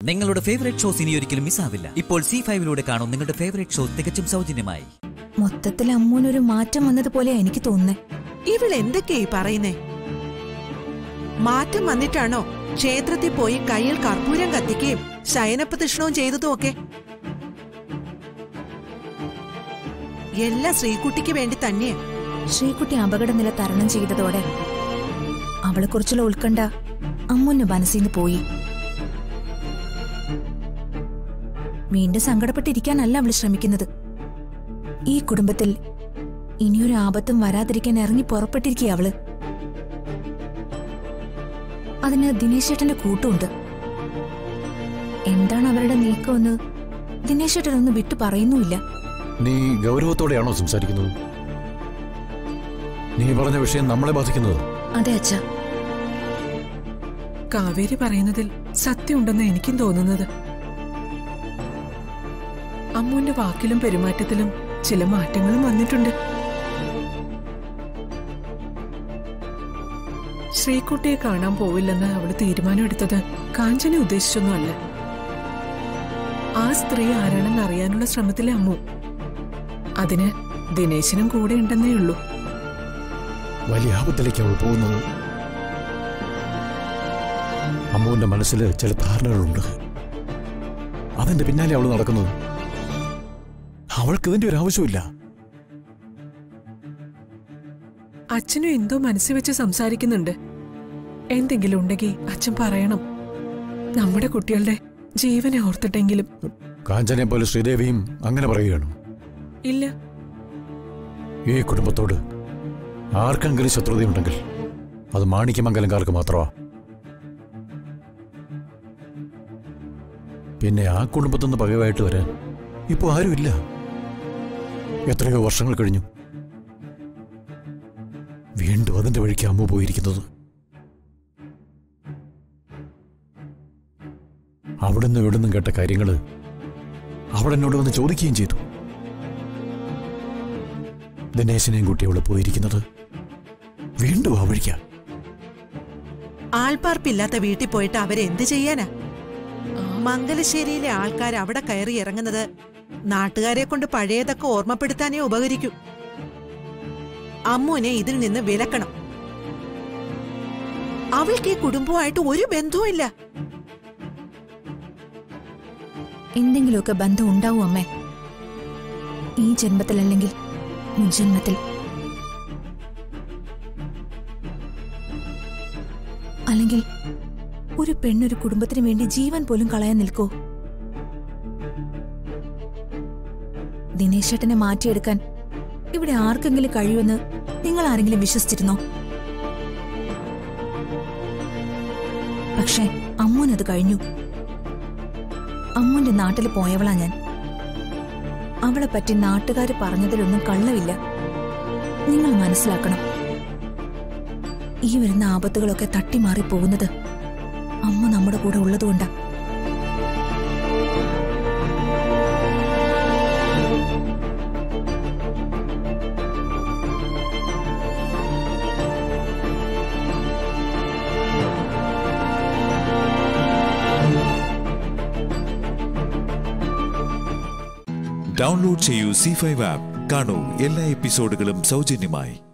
നിങ്ങളുടെ favourite shows ഇനി ഒരിക്കലും മിസ്സാവില്ല ഇപ്പോൾ സി ഫൈവിലൂടെ കാണും നിങ്ങളുടെ ഫേവറേറ്റ് ഷോ തികച്ചും സൗജന്യമായി മൊത്തത്തിൽ അമ്മൂനൊരു മാറ്റം വന്നതുപോലെ എനിക്ക് തോന്നുന്നേ ഇവൾ എന്തൊക്കെയായി പറയുന്നേ മാറ്റം വന്നിട്ടാണോ ക്ഷേത്രത്തിൽ പോയി കയ്യിൽ കർപ്പൂരം കത്തിക്കുകയും ശയനപ്രദക്ഷിണവും ചെയ്തതും ഒക്കെ എല്ലാം ശ്രീകുട്ടിക്ക് വേണ്ടി തന്നെയാ ശ്രീകുട്ടി അപകടനില തരണം ചെയ്തതോടെ അവളെക്കുറിച്ചുള്ള ഉത്കണ്ഠ അമ്മൂന്റെ മനസ്സിൽ നിന്ന് പോയി വീണ്ടും സങ്കടപ്പെട്ടിരിക്കാനല്ല അവൾ ശ്രമിക്കുന്നത് ഈ കുടുംബത്തിൽ ഇനിയൊരു ആപത്തും വരാതിരിക്കാൻ ഇറങ്ങി പുറപ്പെട്ടിരിക്കുക അവള് അതിന് ദിനേശ് ചേട്ടന്റെ കൂട്ടുമുണ്ട് എന്താണ് അവരുടെ നീക്കമെന്ന് ദിനേശ് ചേട്ടൻ ഒന്ന് വിട്ടു പറയുന്നുമില്ല നീ ഗൗരവത്തോടെയാണോ സംസാരിക്കുന്നത് നീ പറഞ്ഞ വിഷയം നമ്മളെ ബാധിക്കുന്നത് അതെ അച്ഛാ കാവേരി പറയുന്നതിൽ സത്യമുണ്ടെന്ന് എനിക്കും തോന്നുന്നത് അമ്മുവിന്റെ വാക്കിലും പെരുമാറ്റത്തിലും ചില മാറ്റങ്ങളും വന്നിട്ടുണ്ട് ശ്രീകുട്ടിയെ കാണാൻ പോവില്ലെന്ന് അവള് തീരുമാനമെടുത്തത് കാഞ്ചനെ ഉദ്ദേശിച്ചൊന്നുമല്ല ആ സ്ത്രീ ആരാണെന്ന് അറിയാനുള്ള ശ്രമത്തിലെ അമ്മു അതിന് ദിനേശനും കൂടെ ഉണ്ടെന്നേ ഉള്ളൂ വലിയ ആപത്തിലേക്ക് അവൾ പോകുന്നത് അമ്മുവിന്റെ മനസ്സിൽ ചില ധാരണകളുണ്ട് അതിന്റെ പിന്നാലെ അവൾ നടക്കുന്നത് അവൾക്ക് ഇതിന്റെ ഒരു ആവശ്യമില്ല അച്ഛനും എന്തോ മനസ്സിൽ വെച്ച് സംസാരിക്കുന്നുണ്ട് എന്തെങ്കിലും ഉണ്ടെങ്കിൽ അച്ഛൻ പറയണം നമ്മുടെ കുട്ടികളുടെ ജീവനെ ഓർത്തിട്ടെങ്കിലും കാഞ്ചനെ പോലെ ശ്രീദേവിയും അങ്ങനെ പറയുകയാണ് ഇല്ല ഈ കുടുംബത്തോട് ആർക്കെങ്കിലും ശത്രുതയുണ്ടെങ്കിൽ അത് മാണിക്യമംഗലംകാർക്ക് മാത്രമാ പിന്നെ ആ കുടുംബത്തുനിന്ന് പകവായിട്ട് വരാൻ ഇപ്പോൾ ആരുമില്ല എത്രയോ വർഷങ്ങൾ കഴിഞ്ഞു വീണ്ടും അതിന്റെ വഴിക്ക് അമ്മ പോയിരിക്കുന്നത് അവിടുന്ന് ഇവിടുന്നും കേട്ട കാര്യങ്ങള് അവിടെ എന്നോട് വന്ന് ചോദിക്കുകയും ചെയ്തു ദിനേശിനെയും കൂട്ടി അവള് പോയിരിക്കുന്നത് വീണ്ടും ആ വഴിക്ക ആൾപ്പാർപ്പില്ലാത്ത വീട്ടിൽ പോയിട്ട് അവരെന്ത് ചെയ്യാനാ മംഗലശ്ശേരിയിലെ ആൾക്കാർ അവിടെ കയറി ഇറങ്ങുന്നത് നാട്ടുകാരെ കൊണ്ട് പഴയതൊക്കെ ഓർമ്മപ്പെടുത്താനേ ഉപകരിക്കൂ അമ്മുവിനെ ഇതിൽ നിന്ന് വിലക്കണം അവൾക്ക് ഈ കുടുംബവുമായിട്ട് ഒരു ബന്ധവുമില്ല എന്തെങ്കിലുമൊക്കെ ബന്ധം ഉണ്ടാവും അമ്മേ ഈ ജന്മത്തിലല്ലെങ്കിൽ മുൻജന്മത്തിൽ അല്ലെങ്കിൽ ഒരു പെണ്ണൊരു കുടുംബത്തിന് വേണ്ടി ജീവൻ പോലും കളയാൻ നിൽക്കോ ദിനേശേട്ടനെ മാറ്റിയെടുക്കാൻ ഇവിടെ ആർക്കെങ്കിലും കഴിയുമെന്ന് നിങ്ങൾ ആരെങ്കിലും വിശ്വസിച്ചിരുന്നോ പക്ഷേ അമ്മൂനത് കഴിഞ്ഞു അമ്മുന്റെ നാട്ടിൽ പോയവളാ ഞാൻ അവളെ പറ്റി നാട്ടുകാർ പറഞ്ഞതിലൊന്നും കള്ളവില്ല നിങ്ങൾ മനസ്സിലാക്കണം ഈ വരുന്ന ആപത്തുകളൊക്കെ തട്ടിമാറി പോകുന്നത് അമ്മ നമ്മുടെ കൂടെ ഉള്ളതുകൊണ്ടാ ഡൗൺലോഡ് ചെയ്യൂ സി ഫൈവ് ആപ്പ് കാണൂ എല്ലാ എപ്പിസോഡുകളും സൗജന്യമായി